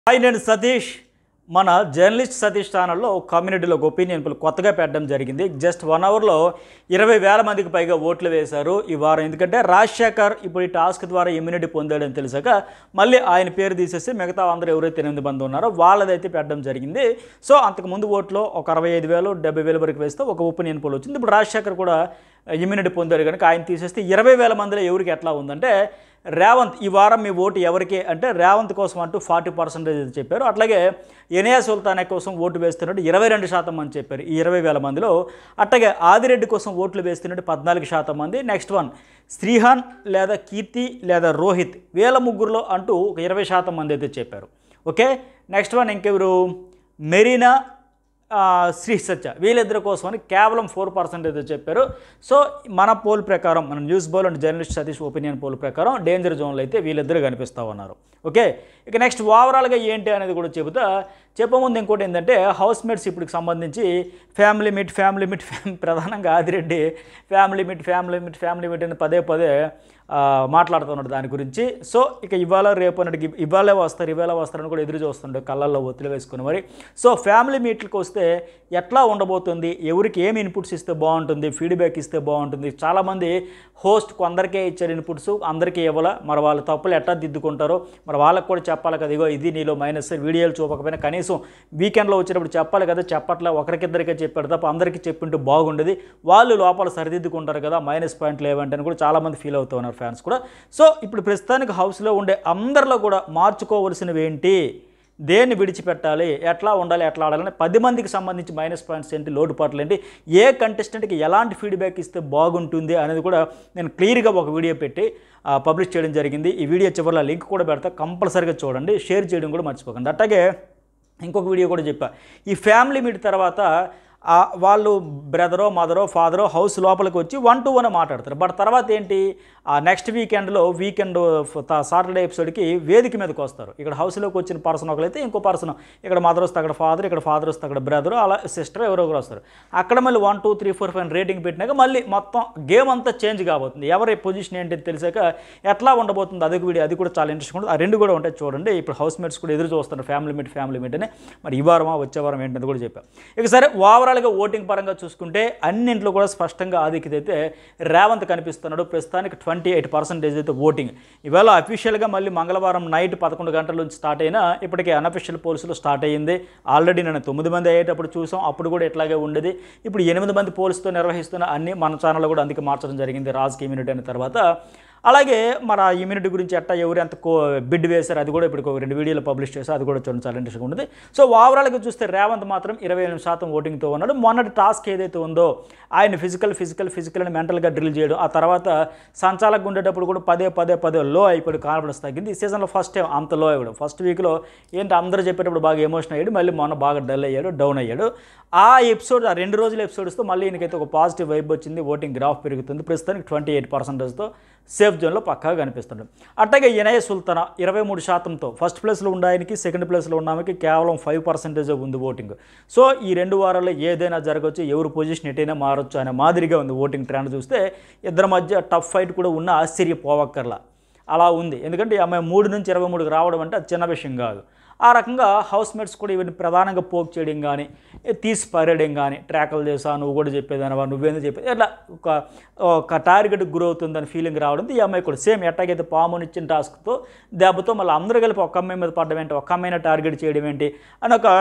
Hi నేను సతీష్ మన journalist Satish ఛానల్లో కమ్యూనిటీలో ఒక ఒపీనియన్ పోల్ కొత్తగా పెట్టడం జరిగింది జస్ట్ వన్ అవర్లో ఇరవై వేల మందికి పైగా ఓట్లు వేశారు ఈ వారం ఎందుకంటే రాజశేఖర్ ఇప్పుడు ఈ టాస్క్ ద్వారా ఇమ్యూనిటీ పొందాడని తెలిసాక మళ్ళీ ఆయన పేరు తీసేసి మిగతా అందరూ ఎవరైతే ఎనిమిది మంది ఉన్నారో వాళ్ళదైతే పెట్టడం జరిగింది సో అంతకుముందు ఓట్లో ఒక అరవై ఐదు వేలు డెబ్బై వేల వరకు వేస్తే ఒక ఒపీనియన్ పోల్ వచ్చింది ఇప్పుడు రాజశేఖర్ కూడా ఇమ్యూనిటీ పొందాడు కనుక ఆయన తీసేస్తే ఇరవై వేల మందిలో ఎవరికి ఎట్లా ఉందంటే రేవంత్ ఈ వారం మీ ఓటు ఎవరికి అంటే రేవంత్ కోసం అంటూ ఫార్టీ పర్సెంటేజ్ చెప్పారు అట్లాగే ఎనియా సుల్తానా కోసం ఓటు వేస్తున్నట్టు ఇరవై రెండు శాతం మంది చెప్పారు ఈ ఇరవై వేల మందిలో అట్లాగే ఆదిరెడ్డి కోసం ఓట్లు వేస్తున్నట్టు పద్నాలుగు శాతం మంది నెక్స్ట్ వన్ శ్రీహాన్ లేదా కీర్తి లేదా రోహిత్ వీళ్ళ ముగ్గురులో అంటూ ఒక ఇరవై శాతం మంది అయితే చెప్పారు ఓకే నెక్స్ట్ వన్ ఇంకెవరు మెరీనా ఆ, శ్రీ సత్య వీళ్ళిద్దరి కోసమని కేవలం ఫోర్ పర్సెంటేజ్ చెప్పారు సో మన పోల్ ప్రకారం మన న్యూస్ బోల్ and journalist Satish opinion poll ప్రకారం డేంజర్ జోన్లో అయితే వీళ్ళిద్దరు కనిపిస్తూ ఉన్నారు ఓకే ఇక నెక్స్ట్ ఓవరాల్గా ఏంటి అనేది కూడా చెబుతా చెప్పముందు ఇంకోటి ఏంటంటే హౌస్ మేట్స్ ఇప్పటికి సంబంధించి family meet family meet fam ప్రధానంగా Adireddy family meet family meet family meet అని పదే పదే ఆ, మాట్లాడుతున్నాడు దాని గురించి సో ఇక ఇవాళ రేపు అన్నట్టుగా ఇవాళే వస్తారు ఇవాళ వస్తారని కూడా ఎదురు చూస్తుండే కళ్ళల్లో ఒత్తిడి వేసుకుని మరి సో ఫ్యామిలీ మీట్లకు వస్తే ఎట్లా ఉండబోతుంది ఎవరికి ఏమి ఇన్పుట్స్ ఇస్తే బాగుంటుంది ఫీడ్బ్యాక్ ఇస్తే బాగుంటుంది చాలామంది హోస్ట్ కొందరికే ఇచ్చారు ఇన్పుట్స్ అందరికీ ఇవ్వాల మరి వాళ్ళ తప్పులు ఎట్లా దిద్దుకుంటారో మరి వాళ్ళకి కూడా చెప్పాలి కదా ఇగో ఇది నీలో మైనస్ వీడియోలు చూపకపోయినా కనీసం వీకెండ్లో వచ్చినప్పుడు చెప్పాలి కదా చెప్పట్లే ఒకరికిద్దరికే చెప్పాడు తప్ప అందరికీ చెప్పింటూ బాగుండేది వాళ్ళు లోపల సరిదిద్దుకుంటారు కదా మైనస్ పాయింట్లు ఏవంటే అని కూడా చాలామంది ఫీల్ అవుతూ ఉన్నారు ఫ్యాన్స్ కూడా సో ఇప్పుడు ప్రస్తుతానికి హౌస్లో ఉండే అందరిలో కూడా మార్చుకోవలసినవి ఏంటి దేన్ని విడిచిపెట్టాలి ఎట్లా ఉండాలి ఎట్లా ఆడాలని పది మందికి సంబంధించి మైనస్ పాయింట్స్ ఏంటి లోటుపాట్లు ఏంటి ఏ కంటెస్టెంట్కి ఎలాంటి ఫీడ్బ్యాక్ ఇస్తే బాగుంటుంది అనేది కూడా నేను క్లియర్గా ఒక వీడియో పెట్టి ఆ, పబ్లిష్ చేయడం జరిగింది ఈ వీడియో చివరిలో లింక్ కూడా పెడతా కంపల్సరీగా చూడండి షేర్ చేయడం కూడా మర్చిపోకండి అట్లాగే ఇంకొక వీడియో కూడా చెప్పా ఈ ఫ్యామిలీ మీట్ తర్వాత ఆ వాళ్ళు బ్రదరో మదరో ఫాదరో హౌస్ లోపలికి వచ్చి వన్ టు వన్ మాట్లాడతారు బట్ తర్వాత ఏంటి ఆ నెక్స్ట్ వీకెండ్లో వీకెండ్ సాటర్డే ఎపిసోడ్కి వేదిక మీదకి వస్తారు ఇక్కడ హౌస్లోకి వచ్చిన పర్సన్ ఒకరైతే ఇంకో పర్సన్ ఇక్కడ మదర్ వస్తే అక్కడ ఫాదర్ ఇక్కడ ఫాదర్ వస్తే అక్కడ బ్రదర్ అలా సిస్టర్ ఎవరో ఒకరు వస్తారు అక్కడ మళ్ళీ one two three four five rating పెట్టినాక మళ్ళీ మొత్తం గేమ్ అంతా చేంజ్ కాబోతుంది ఎవరి పొజిషన్ ఏంటి అని తెలిసాక ఎట్లా ఉండబోతుంది అదొక వీడియో అది కూడా చాలా ఇంట్రెస్ట్ ఉంటుంది ఆ రెండు కూడా ఉంటాయి చూడండి ఇప్పుడు హౌస్ మేట్స్ కూడా ఎదురు చూస్తున్నారు ఫ్యామిలీ మీట్ ఫ్యామిలీ మీట్ అని మరి ఈ వారమా వచ్చే వారం ఏంటని కూడా చెప్పాం ఇక సరే ఓవరాల్గా ఓటింగ్ పరంగా చూసుకుంటే అన్నింట్లో కూడా స్పష్టంగా ఆధిక్యత అయితే రేవంత్ కనిపిస్తున్నాడు ప్రస్తుతానికి ట్వంటీ ఎయిట్ పర్సెంటేజ్ అయితే ఓటింగ్ ఇవాళ అఫీషియల్గా మళ్ళీ మంగళవారం నైట్ పదకొండు గంటల నుంచి స్టార్ట్ అయినా ఇప్పటికే అన్అఫీషియల్ పోల్స్లో స్టార్ట్ అయ్యింది ఆల్రెడీ నేను తొమ్మిది మంది అయ్యేటప్పుడు చూసాం అప్పుడు కూడా ఇట్లాగే ఉండేది ఇప్పుడు ఎనిమిది మంది పోల్స్తో నిర్వహిస్తున్న అన్ని మన ఛానల్లో కూడా అందుకే మార్చడం జరిగింది రాజకీయ ఇమ్యూనిటీ అయిన తర్వాత అలాగే మన ఇమ్యూనిటీ గురించి ఎట్టా ఎవరు ఎంత కో బిడ్ వేశారు అది కూడా ఇప్పుడు ఒక రెండు వీడియోలు పబ్లిష్ చేశారు అది కూడా చూడండి చాలా ఇంట్రెస్ట్గా ఉంటుంది సో ఓవరాల్గా చూస్తే రేవంత్ మాత్రం ఇరవై ఎనిమిది శాతం ఓటింగ్తో ఉన్నాడు మొన్నటి టాస్క్ ఏదైతే ఉందో ఆయన ఫిజికల్ ఫిజికల్ ఫిజికల్ అని మెంటల్గా డ్రిల్ చేయడం ఆ తర్వాత సంచాలకు ఉండేటప్పుడు కూడా పదే పదే పదే లో అయిపోయి కాన్ఫిడెన్స్ తగ్గింది ఈ సీజన్లో ఫస్ట్ టైం అంత లో అయ్యాడు ఫస్ట్ వీక్లో ఏంటి అందరూ చెప్పేటప్పుడు బాగా ఎమోషన్ అయ్యాడు మళ్ళీ మొన్న బాగా డల్ అయ్యాడు డౌన్ అయ్యాడు ఆ ఎపిసోడ్ ఆ రెండు రోజుల ఎపిసోడ్స్తో మళ్ళీ ఈయనకైతే ఒక పాజిటివ్ వైబ్ వచ్చింది ఓటింగ్ గ్రాఫ్ పెరుగుతుంది ప్రస్తుతానికి ట్వంటీ ఎయిట్ పర్సెంటేజ్తో సేఫ్ జోన్లో పక్కాగా కనిపిస్తుంది అట్లాగే ఇనయ సుల్తానా ఇరవై మూడు శాతంతో ఫస్ట్ ప్లేస్లో ఉన్న ఆయనకి సెకండ్ ప్లేస్లో ఉన్న ఆమెకి కేవలం ఫైవ్ పర్సెంటేజ్ ఉంది ఓటింగ్ సో ఈ రెండు వారాల్లో ఏదైనా జరగవచ్చు ఎవరు పొజిషన్ ఎటైనా మారొచ్చు అనే మాదిరిగా ఉంది ఓటింగ్ ట్రెండ్ చూస్తే ఇద్దరి మధ్య టఫ్ ఫైట్ కూడా ఉన్న ఆశ్చర్యపోవక్కర్లా అలా ఉంది ఎందుకంటే ఈ అమ్మాయి మూడు నుంచి ఇరవై మూడుకి రావడం అంటే అది చిన్న విషయం కాదు ఆ రకంగా హౌస్ మేట్స్ కూడా ఇవన్నీ ప్రధానంగా పోక్ చేయడం కానీ తీసి పారేయడం కానీ ట్రాకలు చేసా నువ్వు కూడా చెప్పేదానివా నువ్వేందో చెప్పేది ఇట్లా ఒక ఒక టార్గెట్ గురి అవుతుందని ఫీలింగ్ రావడంతో ఈ అమ్మాయి కూడా సేమ్ ఎట్టాగైతే పాముని ఇచ్చిన టాస్క్తో దెబ్బతో మళ్ళీ అందరూ కలిపి ఒక అమ్మాయి మీద పడడం ఏంటి ఒక అమ్మాయిని టార్గెట్ చేయడం ఏంటి అని ఒక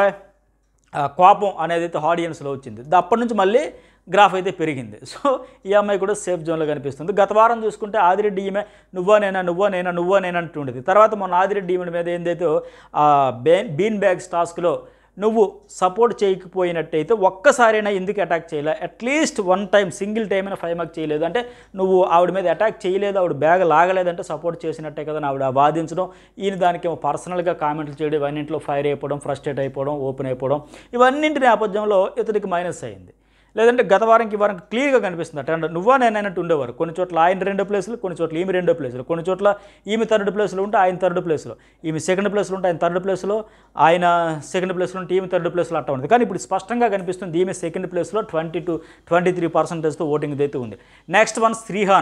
ఆ, కోపం అనేది అయితే ఆడియన్స్లో వచ్చింది ద- అప్పటి నుంచి మళ్ళీ గ్రాఫ్ అయితే పెరిగింది సో ఈ అమ్మాయి కూడా సేఫ్ జోన్లో కనిపిస్తుంది గత వారం చూసుకుంటే ఆదిరెడ్డి ఈమె నువ్వా నేనా నువ్వా నేనా నువ్వా నేను అంటుండేది తర్వాత మొన్న ఆదిరెడ్డి ఈమె మీద ఏందైతే ఆ బేన్ బీన్ బ్యాగ్స్ టాస్క్లో నువ్వు సపోర్ట్ చేయకపోయినట్టయితే ఒక్కసారైనా ఎందుకు అటాక్ చేయలే atleast one time single time అయినా ఫైవ్ మార్క్ చేయలేదు అంటే నువ్వు ఆవిడ మీద అటాక్ చేయలేదు ఆవిడ బ్యాగ్ లాగలేదంటే సపోర్ట్ చేసినట్టే కదా ఆవిడ వాదించడం ఈయన దానికి ఏమో పర్సనల్గా కామెంట్లు చేయడం ఇవన్నింటిలో ఫైర్ అయిపోవడం ఫ్రస్ట్రేట్ అయిపోవడం ఓపెన్ అయిపోవడం ఇవన్నింటి నేపథ్యంలో ఇతనికి మైనస్ అయింది లేదంటే గత వారంకి ఈ వారంకి క్లియర్గా కనిపిస్తుంది అట్లా నువ్వా నేనైనట్టు ఉండేవారు కొన్ని చోట్ల ఆయన రెండో ప్లేస్లు కొన్ని చోట్ల ఈమె రెండో ప్లేస్లు కొన్ని చోట్ల ఈమె థర్డ్ ప్లేస్లో ఉంటే ఆయన థర్డ్ ప్లేస్లో ఈమె సెకండ్ ప్లేస్లో ఉంటే ఆయన థర్డ్ ప్లేస్లో ఆయన సెకండ్ ప్లేస్లో ఉంటే ఈమె థర్డ్ ప్లేస్లో అట్లా ఉంది కానీ ఇప్పుడు స్పష్టంగా కనిపిస్తుంది ఈమె సెకండ్ ప్లేస్లో ట్వంటీ టు ట్వంటీ త్రీ పర్సెంటేజ్తో ఓటింగ్ అయితే ఉంది నెక్స్ట్ వన్ శ్రీహాన్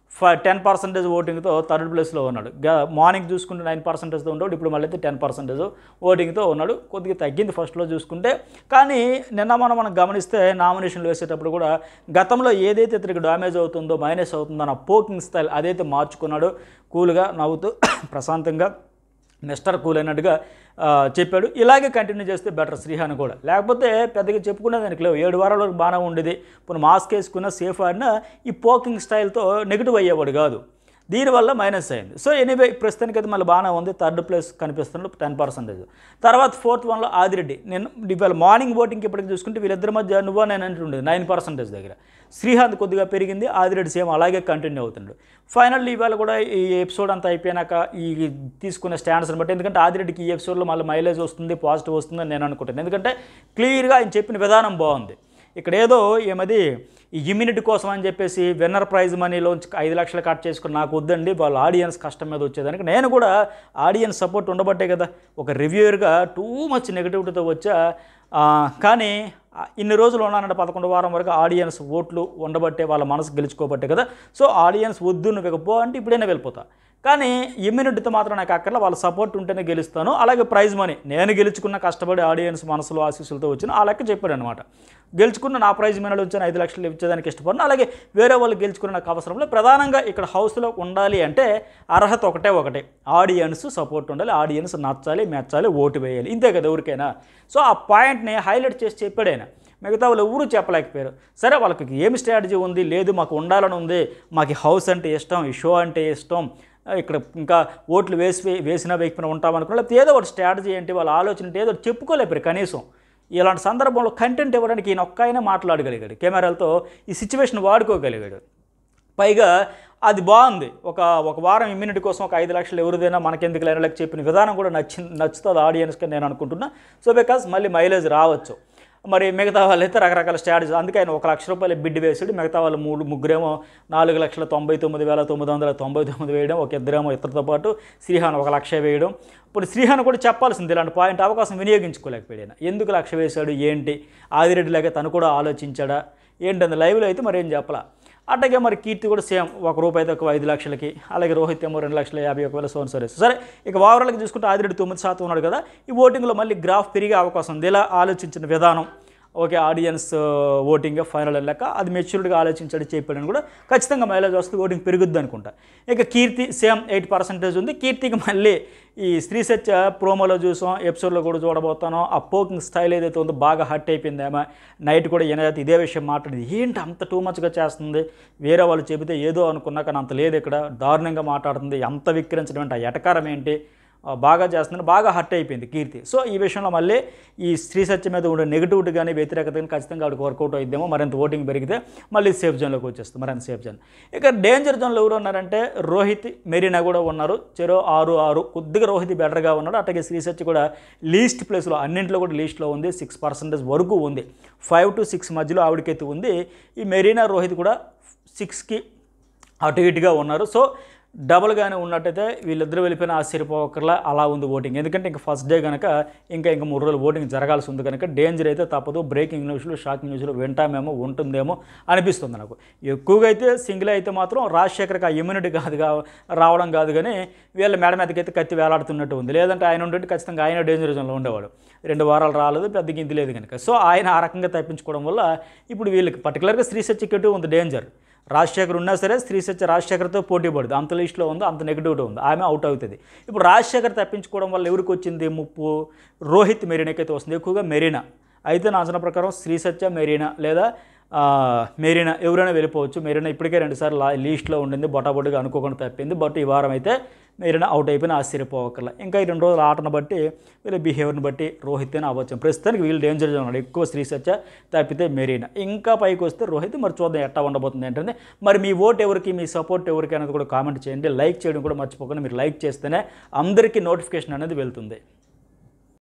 ఫ టెన్ పర్సెంటేజ్ ఓటింగ్తో థర్డ్ ప్లేస్లో ఉన్నాడు గా- మార్నింగ్ చూసుకుంటే నైన్ పర్సెంటేజ్తో ఉన్నాడు ఇప్పుడు మళ్ళీ అయితే టెన్ పర్సెంటేజ్ ఓటింగ్తో ఉన్నాడు కొద్దిగా తగ్గింది ఫస్ట్లో చూసుకుంటే కానీ నిన్న మనం మనం గమనిస్తే నామినేషన్లు వేసేటప్పుడు కూడా గతంలో ఏదైతే ఇతనికి డ్యామేజ్ అవుతుందో మైనస్ అవుతుందో అన్న పోకింగ్ స్టైల్ అదైతే మార్చుకున్నాడు కూల్గా నవ్వుతూ ప్రశాంతంగా మిస్టర్ కూల్ అన్నట్టుగా ఆ, చెప్పాడు ఇలాగే కంటిన్యూ చేస్తే బెటర్ శ్రీహాన్ కూడా లేకపోతే పెద్దగా చెప్పుకునే దానికి లేవు ఏడు వారాల వరకు బాగానే ఉండేది ఇప్పుడు మాస్క్ వేసుకున్న సేఫ్ ఆడినా ఈ పోకింగ్ స్టైల్తో నెగిటివ్ అయ్యేవాడు కాదు దీనివల్ల మైనస్ అయింది సో ఎనీవే ప్రస్తుతానికి అయితే మళ్ళీ బాగానే ఉంది థర్డ్ ప్లేస్ కనిపిస్తున్నాడు టెన్ పర్సెంటేజ్ తర్వాత ఫోర్త్ వన్లో ఆదిరెడ్డి నేను ఇవాళ మార్నింగ్ ఓటింగ్కి ఇప్పటికి చూసుకుంటే వీళ్ళిద్దరి మధ్య నువ్వా నేను అంటుండేది నైన్ పర్సెంటేజ్ దగ్గర శ్రీహాంత్ కొద్దిగా పెరిగింది ఆదిరెడ్డి సేమ్ అలాగే కంటిన్యూ అవుతున్నాడు ఫైనల్లీ ఇవాళ కూడా ఈ ఎపిసోడ్ అంతా అయిపోయినాక ఈ తీసుకునే స్టాండ్స్ని బట్టి ఎందుకంటే ఆదిరెడ్డికి ఈ ఎపిసోడ్లో మళ్ళీ మైలేజ్ వస్తుంది పాజిటివ్ వస్తుంది అని నేను అనుకుంటాను ఎందుకంటే క్లియర్గా ఆయన చెప్పిన విధానం బాగుంది ఇక్కడ ఏదో ఏమది ఈ ఇమ్యూనిటీ కోసం అని చెప్పేసి విన్నర్ ప్రైజ్ మనీలోంచి ఐదు లక్షలు కట్ చేసుకుని నాకు వద్దండి వాళ్ళ ఆడియన్స్ కష్టం మీద వచ్చేదానికి నేను కూడా ఆడియన్స్ సపోర్ట్ ఉండబట్టే కదా ఒక రివ్యూయర్గా టూ మచ్ నెగిటివిటీతో వచ్చా ఆ, కానీ ఆ, ఇన్ని రోజులు ఉన్నానంటే పదకొండు వారం వరకు ఆడియన్స్ ఓట్లు ఉండబట్టే వాళ్ళ మనసు గెలుచుకోబట్టే కదా సో ఆడియన్స్ వద్దు నువ్వు ఇక పో అంటే ఇప్పుడైనా వెళ్ళిపోతా కానీ ఇమ్యూనిటీతో మాత్రం నాకు అక్కడ వాళ్ళ సపోర్ట్ ఉంటేనే గెలుస్తాను అలాగే ప్రైజ్ మనీ నేను గెలుచుకున్న కష్టపడి ఆడియన్స్ మనసులో ఆశీస్సులతో వచ్చిన ఆ లెక్క చెప్పాడు అనమాట గెలుచుకున్న నా ప్రైజ్ మనీలో వచ్చాను ఐదు లక్షలు ఇచ్చేదానికి ఇష్టపడిన అలాగే వేరే వాళ్ళు గెలుచుకున్న నాకు అవసరం లేదు ప్రధానంగా ఇక్కడ హౌస్లో ఉండాలి అంటే అర్హత ఒకటే ఒకటే ఆడియన్స్ సపోర్ట్ ఉండాలి ఆడియన్స్ నచ్చాలి మెచ్చాలి ఓటు వేయాలి ఇంతే కదా ఎవరికైనా సో ఆ పాయింట్ని హైలైట్ చేసి చెప్పాడు ఆయన మిగతా వాళ్ళు ఎవరు చెప్పలేకపోయారు సరే వాళ్ళకి ఏమి స్ట్రాటజీ ఉంది లేదు మాకు ఉండాలని ఉంది మాకు ఈ హౌస్ అంటే ఇష్టం ఈ షో అంటే ఇష్టం ఇక్కడ ఇంకా ఓట్లు వేసి వేసినా వేయకపోయినా ఉంటామనుకున్నా లేకపోతే ఏదో ఒకటి స్ట్రాటజీ ఏంటి వాళ్ళ ఆలోచన ఏంటి ఏదో ఒకటి చెప్పుకోలేపారు కనీసం ఇలాంటి సందర్భంలో కంటెంట్ ఇవ్వడానికి ఈయన ఒక్క ఆయన మాట్లాడగలిగాడు కెమెరాలతో ఈ సిచ్యువేషన్ వాడుకోగలిగాడు పైగా అది బాగుంది ఒక ఒక వారం ఇమ్యూనిటీ కోసం ఒక ఐదు లక్షలు ఎవరిదైనా మనకెందుకు లేనలకు చెప్పిన విధానం కూడా నచ్చి నచ్చుతుంది ఆడియన్స్కి నేను అనుకుంటున్నా సో బికాస్ మళ్ళీ మైలేజ్ రావచ్చు మరి మిగతా వాళ్ళైతే రకరకాల స్ట్రాటజీస్ అందుకే ఆయన ఒక లక్ష రూపాయలు బిడ్ వేసాడు మిగతా వాళ్ళు మూడు ముగ్గురేమో నాలుగు లక్షల తొంభై తొమ్మిది వేల తొమ్మిది వందల తొంభై తొమ్మిది వేయడం ఒక ఇద్దరేమో ఇద్దరితో పాటు శ్రీహాన్ ఒక లక్ష వేయడం ఇప్పుడు శ్రీహాన్ కూడా చెప్పాల్సింది ఇలాంటి పాయింట్ అవకాశం వినియోగించుకోలేకపోయాడు ఆయన. ఎందుకు లక్ష వేశాడు ఏంటి ఆదిరెడ్డి లాగా తను కూడా ఆలోచించాడా ఏంటంది లైవ్లో అయితే మరి ఏం చెప్పలా అట్లాగే మరి కీర్తి కూడా సేమ్ ఒక రూపాయి అయితే ఒక ఐదు లక్షలకి అలాగే రోహిత్ ఏమో రెండు లక్షల యాభై ఒక వేల సోన్ సరే సరే ఇక ఓవరాల్గా చూసుకుంటే ఆదిరెడ్డి తొమ్మిది శాతం ఉన్నాడు కదా ఈ ఓటింగ్లో మళ్ళీ గ్రాఫ్ పెరిగే అవకాశం ఉంది ఇలా ఆలోచించిన విధానం ఓకే ఆడియన్స్ ఓటింగ్ ఫైనల్ లెక్క అది మెచ్యూర్డ్గా ఆలోచించాడు చెప్పాడని కూడా ఖచ్చితంగా మైలేజ్ వస్తే ఓటింగ్ పెరుగుద్ది అనుకుంటా ఇక కీర్తి సేమ్ ఎయిట్ పర్సెంటేజ్ ఉంది కీర్తికి మళ్ళీ ఈ స్త్రీ సత్య ప్రోమోలో చూసాం ఎపిసోడ్లో కూడా చూడబోతాను ఆ పోకింగ్ స్టైల్ ఏదైతే ఉందో బాగా హర్ట్ అయిపోయింది ఆమె నైట్ కూడా ఈయనైతే ఇదే విషయం మాట్లాడింది ఏంటి అంత టూ మచ్గా చేస్తుంది వేరే వాళ్ళు చెబితే ఏదో అనుకున్నా కానీ అంత లేదు ఇక్కడ దారుణంగా మాట్లాడుతుంది అంత విక్రించడం అంటే ఆ ఎటకారం ఏంటి ఆ, బాగా చేస్తుందని బాగా హర్ట్ అయిపోయింది కీర్తి సో ఈ విషయంలో మళ్ళీ ఈ స్త్రీ సత్యం మీద ఉండే నెగిటివిటీ కానీ వ్యతిరేకత కానీ ఖచ్చితంగా ఆవిడకి వర్కౌట్ అయిద్దేమో మరింత ఓటింగ్ పెరిగితే మళ్ళీ సేఫ్ జోన్లోకి వచ్చేస్తుంది మరింత సేఫ్ జోన్ ఇక డేంజర్ జోన్లో ఎవరు ఉన్నారంటే రోహిత్ మెరీనా కూడా ఉన్నారు చెరో ఆరు ఆరు కొద్దిగా రోహిత్ బెటర్గా ఉన్నాడు అట్లాగే శ్రీ సత్య కూడా లీస్ట్ ప్లేస్లో అన్నింటిలో కూడా లీస్ట్లో ఉంది సిక్స్ పర్సెంటేజ్ వరకు ఉంది ఫైవ్ టు సిక్స్ మధ్యలో ఆవిడకైతే ఉంది ఈ మెరీనా రోహిత్ కూడా సిక్స్కి అటు ఇటుగా ఉన్నారు సో డబల్గానే ఉన్నట్టయితే వీళ్ళిద్దరూ వెళ్ళిపోయిన ఆశ్చర్యపోకర్లా అలా ఉంది ఓటింగ్ ఎందుకంటే ఇంకా ఫస్ట్ డే కనుక ఇంకా ఇంకా మూడు రోజులు ఓటింగ్ జరగాల్సి ఉంది కనుక డేంజర్ అయితే తప్పదు బ్రేకింగ్ న్యూస్లు షాకింగ్ న్యూస్లు వింటామేమో ఉంటుందేమో అనిపిస్తుంది నాకు ఎక్కువగా అయితే సింగిల్ అయితే మాత్రం రాజశేఖర్కి ఆ ఇమ్యూనిటీ కాదు కా రావడం కాదు కానీ వీళ్ళ మేడ మీదకైతే కత్తి వేలాడుతున్నట్టు ఉంది లేదంటే ఆయన ఉంటే ఖచ్చితంగా ఆయన డేంజర్ జోన్లో ఉండేవాడు రెండు వారాలు రాలేదు పెద్ద గింతి లేదు కనుక సో ఆయన ఆ రకంగా తప్పించుకోవడం వల్ల ఇప్పుడు వీళ్ళకి పర్టికులర్గా శ్రీ సత్యకెటు ఉంది డేంజర్ రాజశేఖర్ ఉన్నా సరే స్త్రీ సత్య రాజశేఖర్తో పోటీ పడుతుంది అంత లిస్టులో ఉంది అంత నెగిటివిటీ ఉంది ఆమె అవుట్ అవుతుంది ఇప్పుడు రాజశేఖర్ తప్పించుకోవడం వల్ల ఎవరికి వచ్చింది ముప్పు రోహిత్ మెరీనాకైతే వస్తుంది ఎక్కువగా మెరీనా అయితే నా అంచనా ప్రకారం శ్రీ సత్య మెరీనా లేదా ఆ, మెరీనా ఎవరైనా వెళ్ళిపోవచ్చు మెరీనా ఇప్పటికే రెండుసార్లు లా లీస్ట్లో ఉండింది బొటాబొటిగా అనుకోకుండా తప్పింది బట్ ఈ వారం అయితే మెరీనా అవుట్ అయిపోయినా ఆశ్చర్యపోవక్కర్లా ఇంకా ఈ రెండు రోజుల ఆటను బట్టి వీళ్ళ బిహేవియర్ని బట్టి రోహిత్ అని అవ్వచ్చు ప్రస్తుతానికి వీళ్ళు డేంజర్ ఉన్నాడు ఎక్కువ శ్రీ సత్య తప్పితే మెరీనా ఇంకా పైకి వస్తే రోహిత్ మరి చూద్దాం ఎట్టా ఉండబోతుంది ఏంటంటే మరి మీ ఓట్ ఎవరికి మీ సపోర్ట్ ఎవరికి అనేది కూడా కామెంట్ చేయండి లైక్ చేయడం కూడా మర్చిపోకుండా మీరు లైక్ చేస్తేనే అందరికీ నోటిఫికేషన్ అనేది వెళ్తుంది